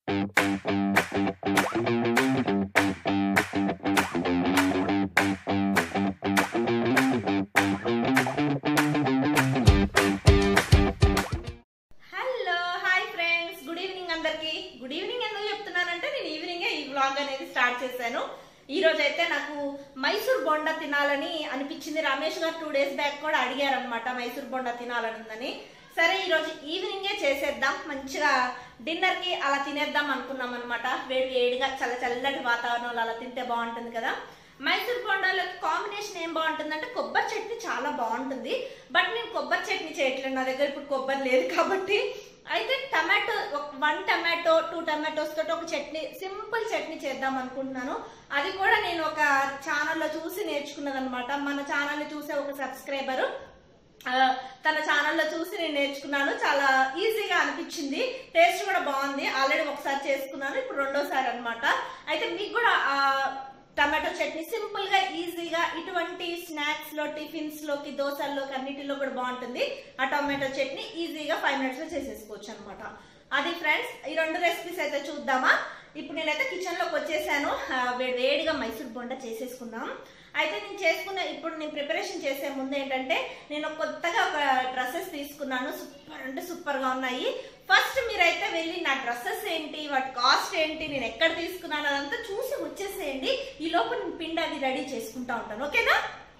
Hello hi friends good evening అందరికి good evening ఎందుకు చెప్తున్నానంటే నేను ఈవినింగ్ ఈ వ్లాగ్ అనేది స్టార్ట్ చేశాను ఈ రోజు అయితే నాకు మైసూర్ బొండా తినాలని అనిపించింది రమేష్ గారు టూ డేస్ బ్యాక్ కూడా అడిగారు అనమాట మైసూర్ బొండా తినాలని ఉందని సరే ఈ రోజు ఈవినింగే చేసేద్దాం మంచిగా డిన్నర్ కి అలా తినేద్దాం అనుకున్నాం అనమాట వేడి వేడిగా చల్ల చల్లటి వాతావరణంలో అలా తింటే బాగుంటుంది కదా మైసూర్ బొండాలోకి కాంబినేషన్ ఏం బాగుంటుందంటే కొబ్బరి చట్నీ చాలా బాగుంటుంది బట్ నేను కొబ్బరి చట్నీ చేయట్లేదు నా దగ్గర ఇప్పుడు కొబ్బరి లేదు కాబట్టి అయితే tomato one tomato two tomatoes తోటి ఒక చట్నీ సింపుల్ చట్నీ చేద్దాం అనుకుంటున్నాను అది కూడా నేను ఒక ఛానల్లో చూసి నేర్చుకున్నది అనమాట మన ఛానల్ని చూసే ఒక సబ్స్క్రైబరు ఆ, తన ఛానల్లో చూసి నేను నేర్చుకున్నాను చాలా ఈజీగా అనిపించింది టేస్ట్ కూడా బాగుంది ఆల్రెడీ ఒకసారి చేసుకున్నాను ఇప్పుడు రెండోసారి అన్నమాట అయితే మీకు కూడా ఆ టమాటో చట్నీ సింపుల్ గా ఈజీగా ఇటువంటి స్నాక్స్ లో టిఫిన్స్ లోకి దోశల్లోకి అన్నిటిలో కూడా బాగుంటుంది ఆ టమాటో చట్నీ ఈజీగా ఫైవ్ మినిట్స్ లో చేసేసుకోవచ్చు అనమాట అది ఫ్రెండ్స్ ఈ రెండు రెసిపీస్ అయితే చూద్దామా ఇప్పుడు నేనైతే కిచెన్ లోకి వచ్చేసాను ఆ, వే- వేడిగా మైసూర్ బొండ చేసేసుకుందాం అయితే నేను చేసుకున్న ఇప్పుడు నేను ప్రిపరేషన్ చేసే ముందు ఏంటంటే నేను కొత్తగా ఒక డ్రెస్సెస్ తీసుకున్నాను సూపర్ అంటే సూపర్ గా ఉన్నాయి ఫస్ట్ మీరైతే వెళ్ళి నా డ్రెస్సెస్ ఏంటి వాటి కాస్ట్ ఏంటి నేను ఎక్కడ తీసుకున్నాను అదంతా చూసి వచ్చేసేయండి ఈ లోపు నేను పిండి అది రెడీ చేసుకుంటా ఉంటాను ఓకేనా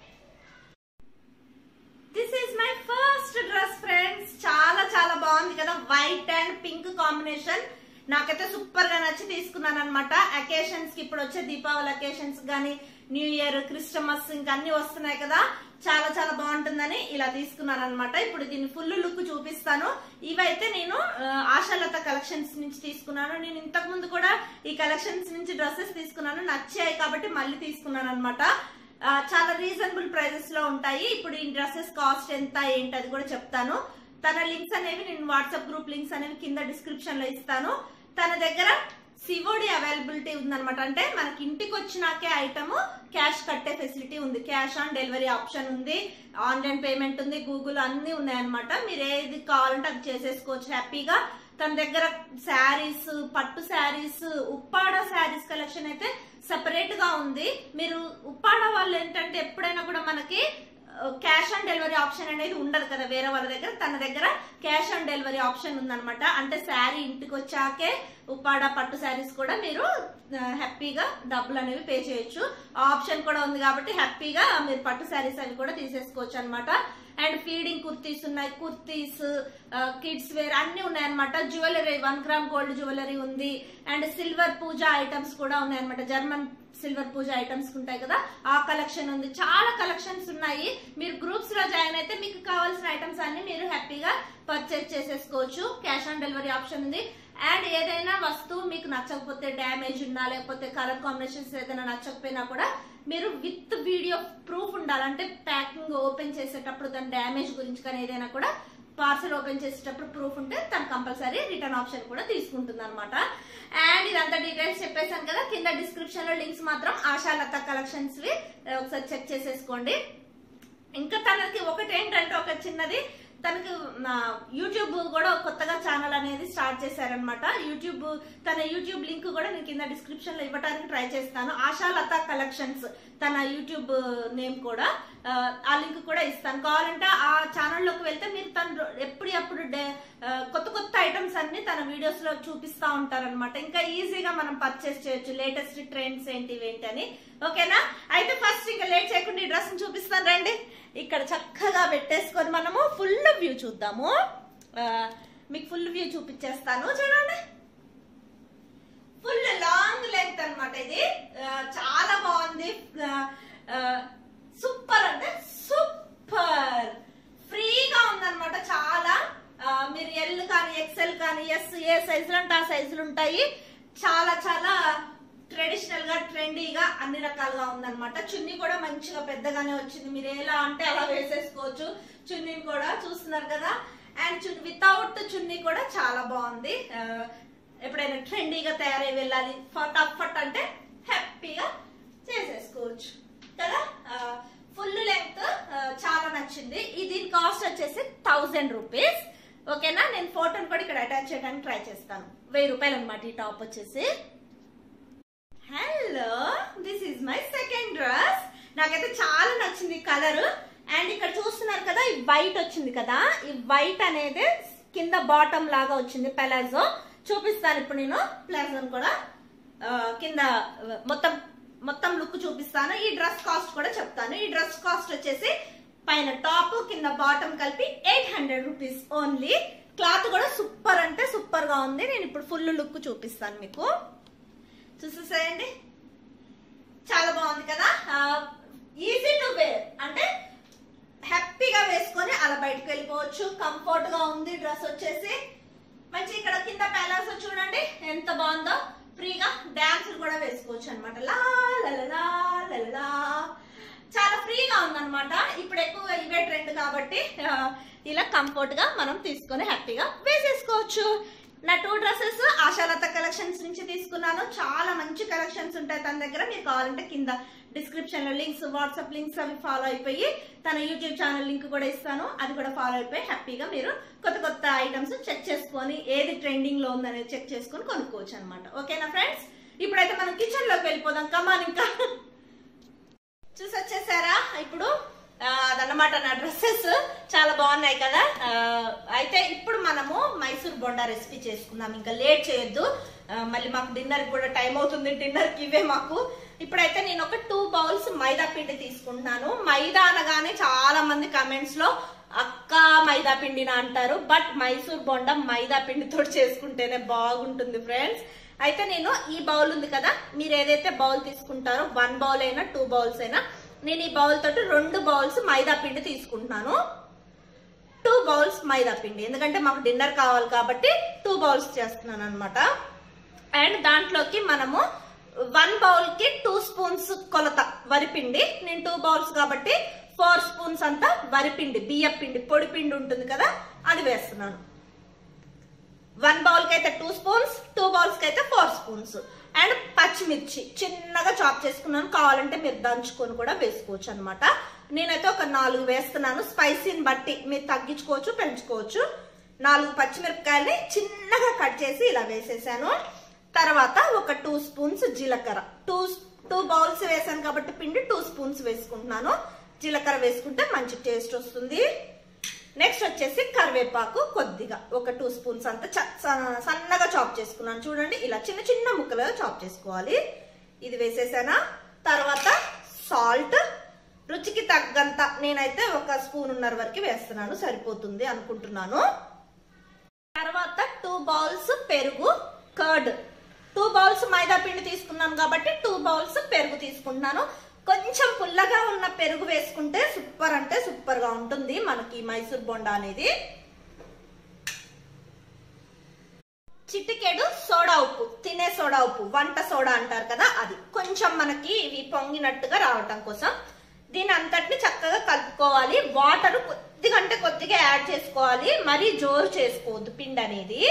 this is my first dress friends చాలా చాలా బాగుంది కదా వైట్ అండ్ పింక్ కాంబినేషన్ నాకైతే సూపర్ గా నచ్చి తీసుకున్నాను అనమాట అకేషన్స్ కి ఇప్పుడు వచ్చే దీపావళి అకేషన్స్ గానీ న్యూ ఇయర్ క్రిస్టమస్ ఇంకా అన్ని వస్తున్నాయి కదా చాలా చాలా బాగుంటుందని ఇలా తీసుకున్నాను అనమాట ఇప్పుడు దీని ఫుల్ లుక్ చూపిస్తాను ఇవైతే నేను ఆ, ఆశాలత కలెక్షన్స్ నుంచి తీసుకున్నాను నేను ఇంతకు ముందు కూడా ఈ కలెక్షన్స్ నుంచి డ్రెస్సెస్ తీసుకున్నాను నచ్చాయి కాబట్టి మళ్ళీ తీసుకున్నాను అనమాట ఆ, చాలా రీజనబుల్ ప్రైజెస్ లో ఉంటాయి ఇప్పుడు ఈ డ్రెస్సెస్ కాస్ట్ ఎంత ఏంటి అది కూడా చెప్తాను తన లింక్స్ అనేవి నేను వాట్సాప్ గ్రూప్ లింక్స్ అనేవి కింద డిస్క్రిప్షన్ లో ఇస్తాను తన దగ్గర సివోడి అవైలబిలిటీ ఉందన్నమాట అంటే మనకి ఇంటికి వచ్చినాకే ఐటమ్ క్యాష్ కట్టే ఫెసిలిటీ ఉంది క్యాష్ ఆన్ డెలివరీ ఆప్షన్ ఉంది ఆన్లైన్ పేమెంట్ ఉంది గూగుల్ అన్ని ఉన్నాయన్నమాట మీరు ఏది కావాలంటే అది చేసేసుకోవచ్చు హ్యాపీగా తన దగ్గర శారీస్ పట్టు శారీస్ ఉప్పాడ శారీస్ కలెక్షన్ అయితే సెపరేట్ గా ఉంది మీరు ఉప్పాడ వాళ్ళు ఏంటంటే ఎప్పుడైనా కూడా మనకి క్యాష్ ఆన్ డెలివరీ ఆప్షన్ అనేది ఉండదు కదా వేరే వాళ్ళ దగ్గర తన దగ్గర క్యాష్ ఆన్ డెలివరీ ఆప్షన్ ఉందన్నమాట అంటే శారీ ఇంటికి వచ్చాకే ఉప్పాడ పట్టు శారీస్ కూడా మీరు ఆ, హ్యాపీగా డబ్బులు అనేవి పే చేయొచ్చు ఆ ఆప్షన్ కూడా ఉంది కాబట్టి హ్యాపీగా మీరు పట్టు శారీస్ అవి కూడా తీసేసుకోవచ్చు అనమాట అండ్ ఫీడింగ్ కుర్తీస్ ఉన్నాయి కుర్తీస్ కిడ్స్ వేర్ అన్ని ఉన్నాయన్నమాట jewellery one gram gold jewellery ఉంది అండ్ సిల్వర్ పూజ ఐటమ్స్ కూడా ఉన్నాయన్నమాట జర్మన్ సిల్వర్ పూజ ఐటమ్స్ ఉంటాయి కదా ఆ కలెక్షన్ ఉంది చాలా కలెక్షన్స్ ఉన్నాయి మీరు గ్రూప్స్ లో జాయిన్ అయితే మీకు కావాల్సిన ఐటమ్స్ అన్ని మీరు హ్యాపీగా పర్చేస్ చేసేసుకోవచ్చు క్యాష్ ఆన్ డెలివరీ ఆప్షన్ ఉంది అండ్ ఏదైనా వస్తువు మీకు నచ్చకపోతే డ్యామేజ్ ఉన్నా లేకపోతే కలర్ కాంబినేషన్స్ ఏదైనా నచ్చకపోయినా కూడా మీరు విత్ వీడియో ప్రూఫ్ ఉండాలి అంటే ప్యాకింగ్ ఓపెన్ చేసేటప్పుడు దాని డ్యామేజ్ గురించి కానీ ఏదైనా కూడా పార్సల్ ఓపెన్ చేసేటప్పుడు ప్రూఫ్ ఉంటే తను కంపల్సరీ రిటర్న్ ఆప్షన్ కూడా తీసుకుంటుంది అనమాట అండ్ ఇదంతా డీటెయిల్స్ చెప్పేశాను కదా కింద డిస్క్రిప్షన్ లో లింక్స్ మాత్రం ఆశాలత కలెక్షన్స్ వి ఒకసారి చెక్ చేసేసుకోండి ఇంకా తనకి ఒకటి ఏంటంటే ఒక చిన్నది తనకి నా యూట్యూబ్ కూడా కొత్తగా ఛానల్ అనేది స్టార్ట్ చేశారనమాట యూట్యూబ్ తన యూట్యూబ్ లింక్ కూడా నేను కింద డిస్క్రిప్షన్ లో ఇవ్వడానికి ట్రై చేస్తాను ఆశాలత కలెక్షన్స్ తన యూట్యూబ్ నేమ్ కూడా ఆ, ఆ లింక్ కూడా ఇస్తాను కావాలంటే ఆ ఛానల్లోకి వెళ్తే మీరు తను ఎప్పుడు ఎప్పుడు డే- ఆ, కొత్త కొత్త ఐటమ్స్ అన్ని తన వీడియోస్ లో చూపిస్తా ఉంటారన్నమాట ఇంకా ఈజీగా మనం పర్చేస్ చేయొచ్చు లేటెస్ట్ ట్రెండ్స్ ఏంటి ఏంటి అని ఓకేనా అయితే ఫస్ట్ ఇంకా లేట్ చేయకుండా ఈ డ్రెస్ చూపిస్తాను రండి ఇక్కడ చక్కగా పెట్టేసుకొని మనము ఫుల్ వ్యూ చూద్దాము ఆ, మీకు ఫుల్ వ్యూ చూపించేస్తాను చూడండి ఫుల్ లాంగ్ లెంగ్త్ అన్నమాట ఇది ఆ, చాలా బాగుంది సూపర్ అంటే సూపర్ ఫ్రీగా ఉందన్నమాట చాలా ఆ, మీరు ఎల్ కానీ ఎక్సెల్ కానీ ఎస్ ఏ సైజులు అంటే ఆ సైజులు ఉంటాయి చాలా చాలా ట్రెడిషనల్ గా ట్రెండీగా అన్ని రకాలుగా ఉందన్నమాట చున్నీ కూడా మంచిగా పెద్దగానే వచ్చింది మీరు ఎలా అంటే అలా వేసేసుకోవచ్చు చున్నీని కూడా చూస్తున్నారు కదా అండ్ చున్నీ వితౌట్ చున్నీ కూడా చాలా బాగుంది ఆ, ఎప్పుడైనా ట్రెండీగా తయారై వెళ్ళాలి ఫటాఫట్ అంటే హ్యాపీగా చేసేసుకోవచ్చు కదా ఫుల్ లెంగ్త్ చాలా నచ్చింది ఈ దీని కాస్ట్ వచ్చేసి థౌజండ్ రూపీస్ ఓకేనా నేను ఫోటోని కూడా ఇక్కడ అటాచ్ చేయడానికి ట్రై చేస్తాను వెయ్యి రూపాయలు అనమాట ఈ టాప్ వచ్చేసి hello this is my second dress నాకైతే చాలా నచ్చింది కలర్ అండ్ ఇక్కడ చూస్తున్నారు కదా ఈ వైట్ వచ్చింది కదా ఈ వైట్ అనేది కింద బాటమ్ లాగా వచ్చింది పెలాజో చూపిస్తాను ఇప్పుడు నేను ప్లాజోని కూడా ఆ, కింద ఆ, మొత్తం మొత్తం లుక్ చూపిస్తాను ఈ డ్రెస్ కాస్ట్ కూడా చెప్తాను ఈ డ్రెస్ కాస్ట్ వచ్చేసి పైన టాప్ కింద బాటమ్ కలిపి eight hundred rupees only cloth కూడా సూపర్ అంటే సూపర్ గా ఉంది నేను ఇప్పుడు ఫుల్ లుక్ చూపిస్తాను మీకు చూసేసేయండి చాలా బాగుంది కదా ఈజీ టు వేర్ అంటే హ్యాపీగా వేసుకొని అలా బయటకు వెళ్ళిపోవచ్చు కంఫర్ట్ గా ఉంది డ్రెస్ వచ్చేసి మంచి ఇక్కడ కింద ప్యాలాస్ చూడండి ఎంత బాగుందో ఫ్రీగా డాన్స్ కూడా వేసుకోవచ్చు అనమాట లా లలలా, లలలా. చాలా ఫ్రీగా ఉందన్నమాట ఇప్పుడు ఎక్కువ ఇవే ట్రెండ్ కాబట్టి ఆ, ఇలా కంఫర్ట్ గా మనం తీసుకొని హ్యాపీగా వేసేసుకోవచ్చు నా టూ డ్రెస్సెస్ ఆశాలత కలెక్షన్స్ నుంచి తీసుకున్నాను చాలా మంచి కలెక్షన్స్ ఉంటాయి తన దగ్గర మీరు కావాలంటే కింద డిస్క్రిప్షన్ లో లింక్స్ వాట్సాప్ లింక్స్ అవి ఫాలో అయిపోయి తన యూట్యూబ్ ఛానల్ లింక్ కూడా ఇస్తాను అది కూడా ఫాలో అయిపోయి హ్యాపీగా మీరు కొత్త కొత్త ఐటమ్స్ చెక్ చేసుకొని ఏది ట్రెండింగ్ లో ఉందనేది చెక్ చేసుకొని కొనుక్కోవచ్చు అనమాట ఓకేనా ఫ్రెండ్స్ ఇప్పుడైతే మనం కిచెన్ లోకి వెళ్ళిపోదాం కమాన్ ఇంకా చూసి వచ్చేసారా ఇప్పుడు ఆ, అదన్నమాట నా డ్రెస్సెస్ చాలా బాగున్నాయి కదా ఆ, అయితే ఇప్పుడు మనము మైసూర్ బొండా రెసిపీ చేసుకుందాం ఇంకా లేట్ చేయొద్దు ఆ, మళ్ళీ మాకు డిన్నర్ కూడా టైం అవుతుంది డిన్నర్ కి ఇవే మాకు ఇప్పుడైతే నేను ఒక టూ బౌల్స్ మైదా పిండి తీసుకుంటున్నాను మైదా అనగానే చాలా మంది కమెంట్స్ లో అక్క మైదా పిండిన అంటారు బట్ మైసూర్ బొండం మైదా పిండితో చేసుకుంటేనే బాగుంటుంది ఫ్రెండ్స్ అయితే నేను ఈ బౌల్ ఉంది కదా మీరు ఏదైతే బౌల్ తీసుకుంటారో వన్ బౌల్ అయినా టూ బౌల్స్ అయినా నేను ఈ బౌల్ తోటి రెండు బౌల్స్ మైదా పిండి తీసుకుంటున్నాను టూ బౌల్స్ మైదా పిండి ఎందుకంటే మాకు డిన్నర్ కావాలి కాబట్టి టూ బౌల్స్ చేస్తున్నాను అనమాట అండ్ దాంట్లోకి మనము వన్ బౌల్ కి టూ స్పూన్స్ కొలత వరిపిండి నేను టూ బౌల్స్ కాబట్టి ఫోర్ స్పూన్స్ అంతా వరిపిండి బియ్యం పిండి పొడి పిండి ఉంటుంది కదా అది వేస్తున్నాను వన్ బౌల్ కి అయితే టూ స్పూన్స్ టూ బౌల్స్ కి అయితే ఫోర్ స్పూన్స్ అండ్ పచ్చిమిర్చి చిన్నగా చాప్ చేసుకున్నాను కావాలంటే మీరు దంచుకొని కూడా వేసుకోవచ్చు అనమాట నేనైతే ఒక నాలుగు వేస్తున్నాను స్పైసీని బట్టి మీరు తగ్గించుకోవచ్చు పెంచుకోవచ్చు నాలుగు పచ్చిమిరపకాయల్ని చిన్నగా కట్ చేసి ఇలా వేసేసాను తర్వాత ఒక టూ స్పూన్స్ జీలకర్ర టూ టూ బౌల్స్ వేసాను కాబట్టి పిండి టూ స్పూన్స్ వేసుకుంటున్నాను జీలకర్ర వేసుకుంటే మంచి టేస్ట్ వస్తుంది నెక్స్ట్ వచ్చేసి కరివేపాకు కొద్దిగా ఒక టూ స్పూన్స్ అంతా చ- స- సన్నగా చాప్ చేసుకున్నాను చూడండి ఇలా చిన్న చిన్న ముక్కలుగా చాప్ చేసుకోవాలి ఇది వేసేసానా తర్వాత సాల్ట్ రుచికి తగ్గంత నేనైతే ఒక స్పూన్ ఉన్నర వరకు వేస్తున్నాను సరిపోతుంది అనుకుంటున్నాను తర్వాత టూ బౌల్స్ పెరుగు కర్డ్ టూ బౌల్స్ మైదా పిండి తీసుకున్నాను కాబట్టి టూ బౌల్స్ పెరుగు తీసుకుంటున్నాను కొంచెం పుల్లగా ఉన్న పెరుగు వేసుకుంటే సూపర్ అంటే సూపర్ గా ఉంటుంది మనకి మైసూర్ బొండా అనేది చిటికెడు సోడా ఉప్పు తినే సోడా ఉప్పు వంట సోడా అంటారు కదా అది కొంచెం మనకి ఇవి పొంగినట్టుగా రావటం కోసం దీని అంతటిని చక్కగా కలుపుకోవాలి వాటర్ కొద్దిగా అంటే కొద్దిగా యాడ్ చేసుకోవాలి మరీ జోరు చేసుకోవద్దు పిండి అనేది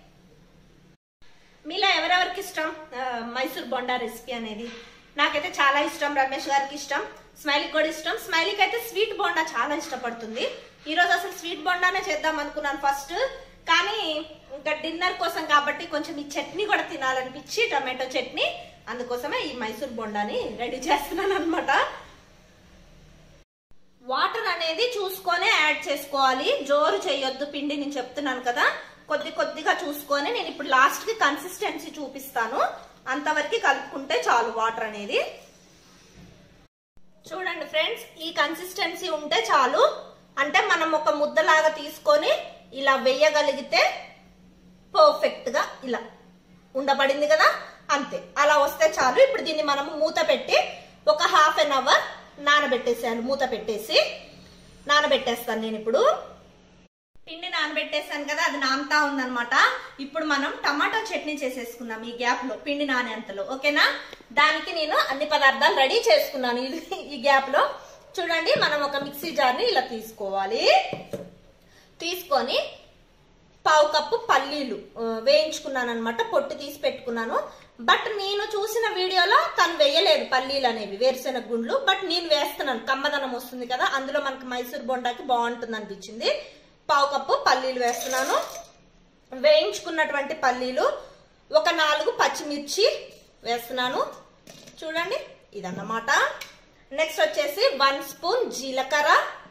మీలో ఎవరెవరికి ఇష్టం ఆ, మైసూర్ బొండా రెసిపీ అనేది నాకైతే చాలా ఇష్టం రమేష్ గారికి ఇష్టం స్మైలీకి కూడా ఇష్టం స్మైలీకి అయితే స్వీట్ బొండా చాలా ఇష్టపడుతుంది ఈ రోజు అసలు స్వీట్ బొండానే చేద్దాం అనుకున్నాను ఫస్ట్ కానీ ఇంకా డిన్నర్ కోసం కాబట్టి కొంచెం ఈ చట్నీ కూడా తినాలనిపించి టమాటో చట్నీ అందుకోసమే ఈ మైసూర్ బొండాని రెడీ చేస్తున్నాను అనమాట వాటర్ అనేది చూసుకొని యాడ్ చేసుకోవాలి జోరు చేయొద్దు పిండి నేను చెప్తున్నాను కదా కొద్ది కొద్దిగా చూసుకొని నేను ఇప్పుడు లాస్ట్ కి కన్సిస్టెన్సీ చూపిస్తాను అంతవరకు కలుపుకుంటే చాలు వాటర్ అనేది చూడండి ఫ్రెండ్స్ ఈ కన్సిస్టెన్సీ ఉంటే చాలు అంటే మనం ఒక ముద్దలాగా తీసుకొని ఇలా వేయగలిగితే పర్ఫెక్ట్ గా ఇలా ఉండబడింది కదా అంతే అలా వస్తే చాలు ఇప్పుడు దీన్ని మనం మూత పెట్టి ఒక హాఫ్ అన్ అవర్ నానబెట్టేసాను మూత పెట్టేసి నానబెట్టేస్తాను నేను ఇప్పుడు పిండి నానబెట్టేసాను కదా అది నానుతా ఉందన్నమాట ఇప్పుడు మనం టమాటో చట్నీ చేసేసుకుందాం ఈ గ్యాప్ లో పిండి నానేంతలో ఓకేనా దానికి నేను అన్ని పదార్థాలు రెడీ చేసుకున్నాను ఇది- ఈ గ్యాప్ లో చూడండి మనం ఒక మిక్సీ జార్ ని ఇలా తీసుకోవాలి తీసుకొని పావు కప్పు పల్లీలు ఆ, వేయించుకున్నాను అనమాట పొట్టు తీసి పెట్టుకున్నాను బట్ నేను చూసిన వీడియోలో తను వేయలేదు పల్లీలు అనేవి వేరుశెనగ గుండ్లు బట్ నేను వేస్తున్నాను కమ్మదనం వస్తుంది కదా అందులో మనకి మైసూర్ బొండాకి బాగుంటుంది అనిపించింది పావు కప్పు పల్లీలు వేస్తున్నాను వేయించుకున్నటువంటి పల్లీలు ఒక నాలుగు పచ్చిమిర్చి వేస్తున్నాను చూడండి ఇదన్నమాట నెక్స్ట్ వచ్చేసి వన్ స్పూన్ జీలకర్ర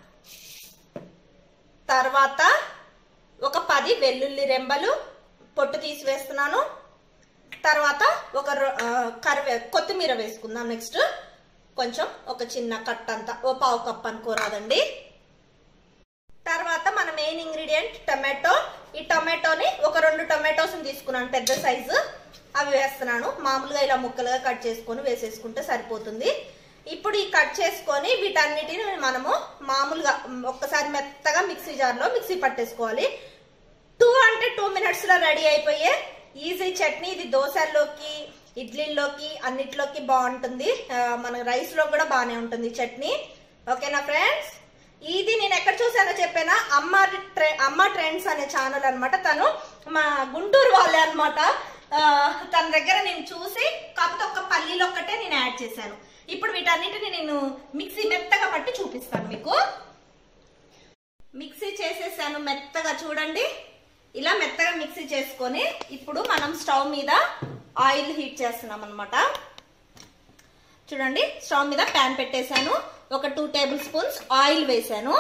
తర్వాత ఒక పది వెల్లుల్లి రెంబలు పొట్టు తీసి వేస్తున్నాను తర్వాత ఒక రొ- ఆ, కరివే కొత్తిమీర వేసుకుందాం నెక్స్ట్ కొంచెం ఒక చిన్న కట్ అంతా ఓ పావు కప్ అనుకోరాదండి తర్వాత మన మెయిన్ ఇంగ్రీడియంట్ టొమాటో ఈ టొమాటోని ఒక రెండు టొమాటోస్ తీసుకున్నాను పెద్ద సైజు అవి వేస్తున్నాను మామూలుగా ఇలా ముక్కలుగా కట్ చేసుకొని వేసేసుకుంటే సరిపోతుంది ఇప్పుడు ఈ కట్ చేసుకొని వీటన్నిటిని మనము మామూలుగా మ్, ఒక్కసారి మెత్తగా మిక్సీ జార్లో మిక్సీ పట్టేసుకోవాలి టూ అంటే టూ మినిట్స్ లో రెడీ అయిపోయే ఈజీ చట్నీ ఇది దోశల్లోకి ఇడ్లీల్లోకి అన్నిట్లోకి బాగుంటుంది ఆ, మన రైస్ లో కూడా బాగానే ఉంటుంది ఈ చట్నీ ఓకేనా ఫ్రెండ్స్ ఇది నేను ఎక్కడ చూసానో చెప్పానా అమ్మ ట్రె- అమ్మ ట్రెండ్స్ అనే ఛానల్ అన్నమాట తను మా గుంటూరు వాళ్ళే అనమాట తన దగ్గర నేను చూసి కాకపోతే ఒక్క పల్లీలు ఒక్కటే నేను యాడ్ చేశాను ఇప్పుడు వీటన్నిటిని నేను మిక్సీ మెత్తగా పట్టి చూపిస్తాను మీకు మిక్సీ చేసేసాను మెత్తగా చూడండి ఇలా మెత్తగా మిక్సీ చేసుకొని ఇప్పుడు మనం స్టవ్ మీద ఆయిల్ హీట్ చేస్తున్నాం అనమాట చూడండి స్టవ్ మీద ప్యాన్ పెట్టేశాను ఒక టూ టేబుల్ స్పూన్స్ ఆయిల్ వేసాను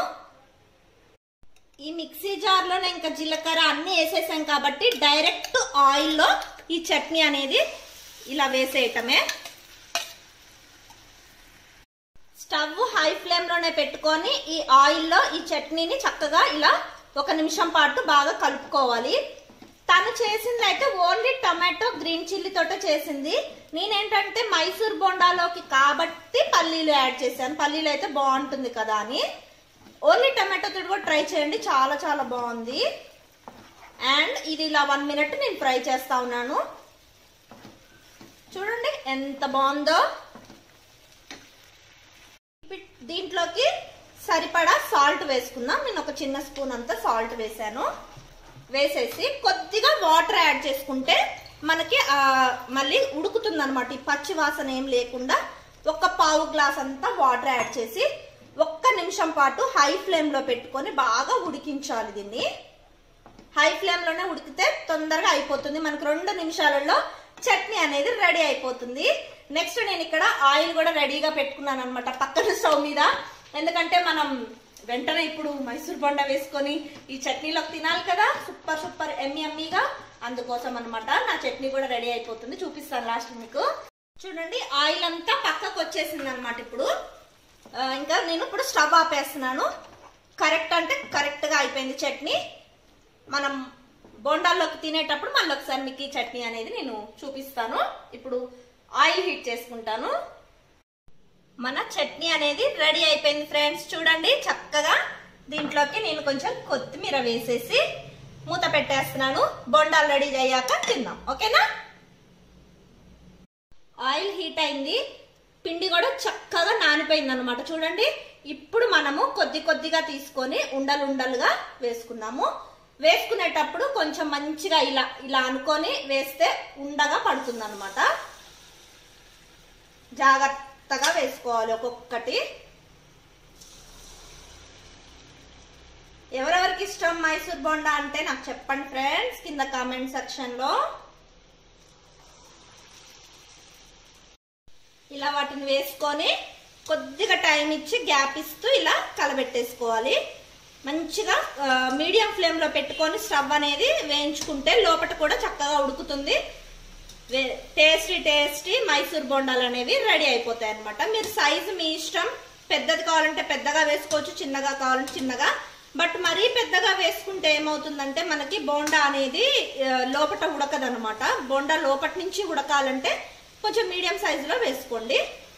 ఈ మిక్సీ జార్లో ఇంకా జీలకర్ర అన్ని వేసేసాం కాబట్టి డైరెక్ట్ ఆయిల్లో ఈ చట్నీ అనేది ఇలా వేసేయటమే స్టవ్ హై ఫ్లేమ్ లోనే పెట్టుకొని ఈ ఆయిల్లో ఈ చట్నీని చక్కగా ఇలా ఒక నిమిషం పాటు బాగా కలుపుకోవాలి తను చేసింది అయితే ఓన్లీ టమాటో గ్రీన్ చిల్లీ తోట చేసింది నేనేంటంటే మైసూర్ బొండాలోకి కాబట్టి పల్లీలు యాడ్ చేశాను పల్లీలు అయితే బాగుంటుంది కదా అని ఓన్లీ టమాటో తోటి కూడా ట్రై చేయండి చాలా చాలా బాగుంది అండ్ ఇది ఇలా వన్ మినిట్ నేను ఫ్రై చేస్తా ఉన్నాను చూడండి ఎంత బాగుందో ఇప్- దీంట్లోకి సరిపడా సాల్ట్ వేసుకుందాం నేను ఒక చిన్న స్పూన్ అంతా సాల్ట్ వేసాను వేసేసి కొద్దిగా వాటర్ యాడ్ చేసుకుంటే మనకి ఆ, మళ్ళీ ఉడుకుతుంది అనమాట ఈ పచ్చి వాసన ఏం లేకుండా ఒక పావు గ్లాస్ అంతా వాటర్ యాడ్ చేసి ఒక్క నిమిషం పాటు హై ఫ్లేమ్ లో పెట్టుకొని బాగా ఉడికించాలి దీన్ని హై ఫ్లేమ్ లోనే ఉడికితే తొందరగా అయిపోతుంది మనకు రెండు నిమిషాలలో చట్నీ అనేది రెడీ అయిపోతుంది నెక్స్ట్ నేను ఇక్కడ ఆయిల్ కూడా రెడీగా పెట్టుకున్నాను అనమాట పక్కన స్టవ్ మీద ఎందుకంటే మనం వెంటనే ఇప్పుడు మైసూర్ బొండ వేసుకొని ఈ చట్నీలోకి తినాలి కదా సూపర్ సూపర్ ఎమ్మి ఎమ్మీగా అందుకోసం అన్నమాట నా చట్నీ కూడా రెడీ అయిపోతుంది చూపిస్తాను లాస్ట్ మీకు చూడండి ఆయిల్ అంతా పక్కకు వచ్చేసింది అనమాట ఇప్పుడు ఆ, ఇంకా నేను ఇప్పుడు స్టవ్ ఆపేస్తున్నాను కరెక్ట్ అంటే కరెక్ట్ గా అయిపోయింది చట్నీ మనం బొండాల్లోకి తినేటప్పుడు మళ్ళీ ఒకసారి మీకు ఈ చట్నీ అనేది నేను చూపిస్తాను ఇప్పుడు ఆయిల్ హీట్ చేసుకుంటాను మన చట్నీ అనేది రెడీ అయిపోయింది ఫ్రెండ్స్ చూడండి చక్కగా దీంట్లోకి నేను కొంచెం కొత్తిమీర వేసేసి మూత పెట్టేస్తున్నాను బొండాలు రెడీ అయ్యాక తిందాం ఓకేనా ఆయిల్ హీట్ అయింది పిండి కూడా చక్కగా నానిపోయింది అనమాట చూడండి ఇప్పుడు మనము కొద్ది కొద్దిగా తీసుకొని ఉండలు ఉండలుగా వేసుకుందాము వేసుకునేటప్పుడు కొంచెం మంచిగా ఇలా ఇలా అనుకొని వేస్తే ఉండగా పడుతుంది అనమాట జాగ్రత్తగా వేసుకోవాలి ఒక్కొక్కటి ఎవరెవరికి ఇష్టం మైసూర్ బొండా అంటే నాకు చెప్పండి ఫ్రెండ్స్ కింద కామెంట్ సెక్షన్ లో ఇలా వాటిని వేసుకొని కొద్దిగా టైం ఇచ్చి గ్యాప్ ఇస్తూ ఇలా కలబెట్టేసుకోవాలి మంచిగా మీడియం ఫ్లేమ్ లో పెట్టుకొని స్టవ్ అనేది వేయించుకుంటే లోపల కూడా చక్కగా ఉడుకుతుంది టేస్టీ టేస్టీ మైసూర్ బొండాలు అనేవి రెడీ అయిపోతాయి అనమాట మీరు సైజు మీ ఇష్టం పెద్దది కావాలంటే పెద్దగా వేసుకోవచ్చు చిన్నగా కావాలంటే చిన్నగా బట్ మరీ పెద్దగా వేసుకుంటే ఏమవుతుందంటే మనకి బోండా అనేది ఆ, లోపట ఉడకదనమాట బోండా లోపటి నుంచి ఉడకాలంటే కొంచెం మీడియం సైజులో వేసుకోండి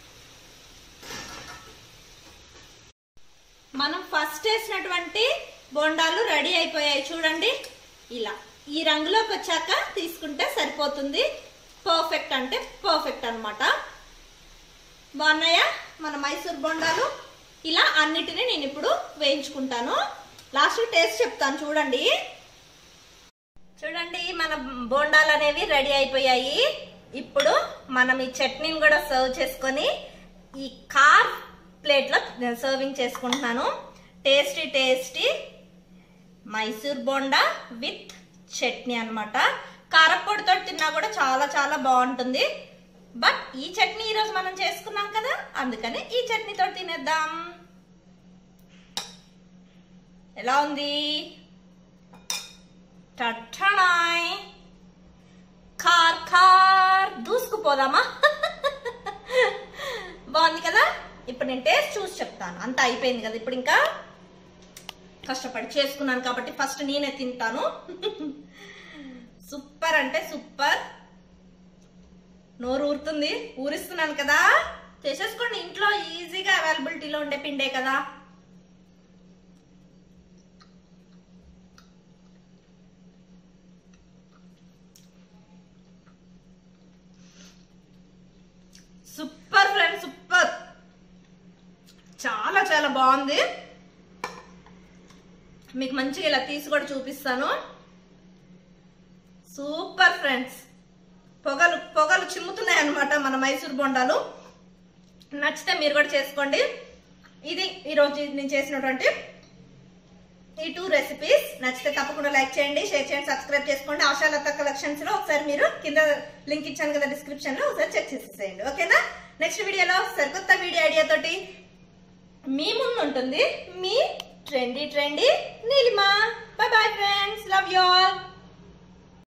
మనం ఫస్ట్ వేసినటువంటి బోండాలు రెడీ అయిపోయాయి చూడండి ఇలా ఈ రంగులోకి వచ్చాక తీసుకుంటే సరిపోతుంది పర్ఫెక్ట్ అంటే పర్ఫెక్ట్ అన్నమాట బాగున్నాయా మన మైసూర్ బొండాలు ఇలా అన్నిటిని నేను ఇప్పుడు వేయించుకుంటాను లాస్ట్ టేస్ట్ చెప్తాను చూడండి చూడండి మన బోండాలు అనేవి రెడీ అయిపోయాయి ఇప్పుడు మనం ఈ చట్నీని కూడా సర్వ్ చేసుకొని ఈ కార్ ప్లేట్ లో సర్వింగ్ చేసుకుంటున్నాను tasty tasty Mysore bonda with chutney అన్నమాట కారపొడితో తిన్నా కూడా చాలా చాలా బాగుంటుంది బట్ ఈ చట్నీ ఈరోజు మనం చేసుకున్నాం కదా అందుకని ఈ చట్నీతో తినేద్దాం ఎలా ఉంది టట్టడాయ్ కార్ కార్ దూసుకుపోదామా బాగుంది కదా ఇప్పుడు నేను టేస్ట్ చూసి చెప్తాను అంతా అయిపోయింది కదా ఇప్పుడు ఇంకా కష్టపడి చేసుకున్నాను కాబట్టి ఫస్ట్ నేనే తింటాను సూపర్ అంటే సూపర్ నోరు ఊరుతుంది ఊరిస్తున్నాను కదా చేసేసుకోండి ఇంట్లో ఈజీగా అవైలబిలిటీలో ఉండే పిండే కదా సూపర్ ఫ్రెండ్ సూపర్ చాలా చాలా బాగుంది మీకు మంచిగా ఇలా తీసి కూడా చూపిస్తాను సూపర్ ఫ్రెండ్స్ పొగలు పొగలు చిమ్ముతున్నాయి అనమాట మన మైసూర్ బొండాలు నచ్చితే మీరు కూడా చేసుకోండి ఇది ఈరోజు నేను చేసినటువంటి ఈ టూ రెసిపీస్ నచ్చితే తప్పకుండా లైక్ చేయండి షేర్ చేయండి సబ్స్క్రైబ్ చేసుకోండి ఆశాలత కలెక్షన్స్ లో ఒకసారి మీరు కింద లింక్ ఇచ్చాను కదా డిస్క్రిప్షన్ లో ఒకసారి చెక్ చేసేసేయండి ఓకేనా నెక్స్ట్ వీడియోలో సరికొత్త వీడియో ఐడియా తోటి మీ ముందు ఉంటుంది మీ trendy trendy Neelima bye bye friends love you all